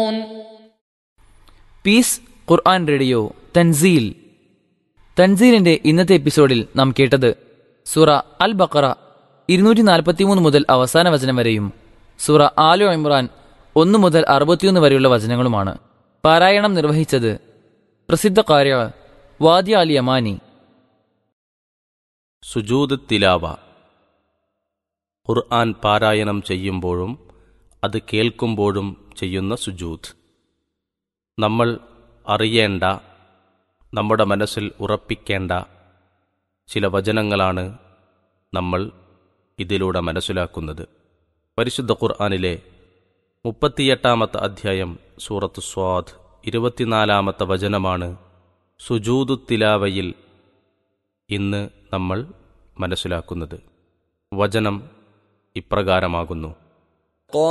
piece ഖുർആൻ radio തൻസീൽ തൻസീലിന്റെ ഇന്നത്തെ എപ്പിസോഡിൽ നാം കേട്ടത് സൂറ അൽ ബക്കറ ഇരുന്നൂറ്റി നാൽപ്പത്തിമൂന്ന് മുതൽ അവസാന വചനം വരെയും സൂറ ആലു ഇമ്രാൻ ഒന്ന് മുതൽ അറുപത്തിയൊന്ന് വരെയുള്ള വചനങ്ങളുമാണ് പാരായണം നിർവഹിച്ചത് പ്രസിദ്ധ കാര്യ വാദ്യ അലി അമാനി സുജൂദ് തിലാവ ഖുർആൻ പാരായണം ചെയ്യുമ്പോഴും അത് കേൾക്കുമ്പോഴും ചെയ്യുന്ന സുജൂദ് നമ്മൾ അറിയേണ്ട നമ്മുടെ മനസ്സിൽ ഉറപ്പിക്കേണ്ട ചില വചനങ്ങളാണ് നമ്മൾ ഇതിലൂടെ മനസ്സിലാക്കുന്നത് പരിശുദ്ധ ഖുർആനിലെ മുപ്പത്തിയെട്ടാമത്തെ അധ്യായം സൂറത്ത് സ്വാദ് ഇരുപത്തിനാലാമത്തെ വചനമാണ് സുജൂദു തിലാവയിൽ ഇന്ന് നമ്മൾ മനസ്സിലാക്കുന്നത് വചനം ഇപ്രകാരമാകുന്നു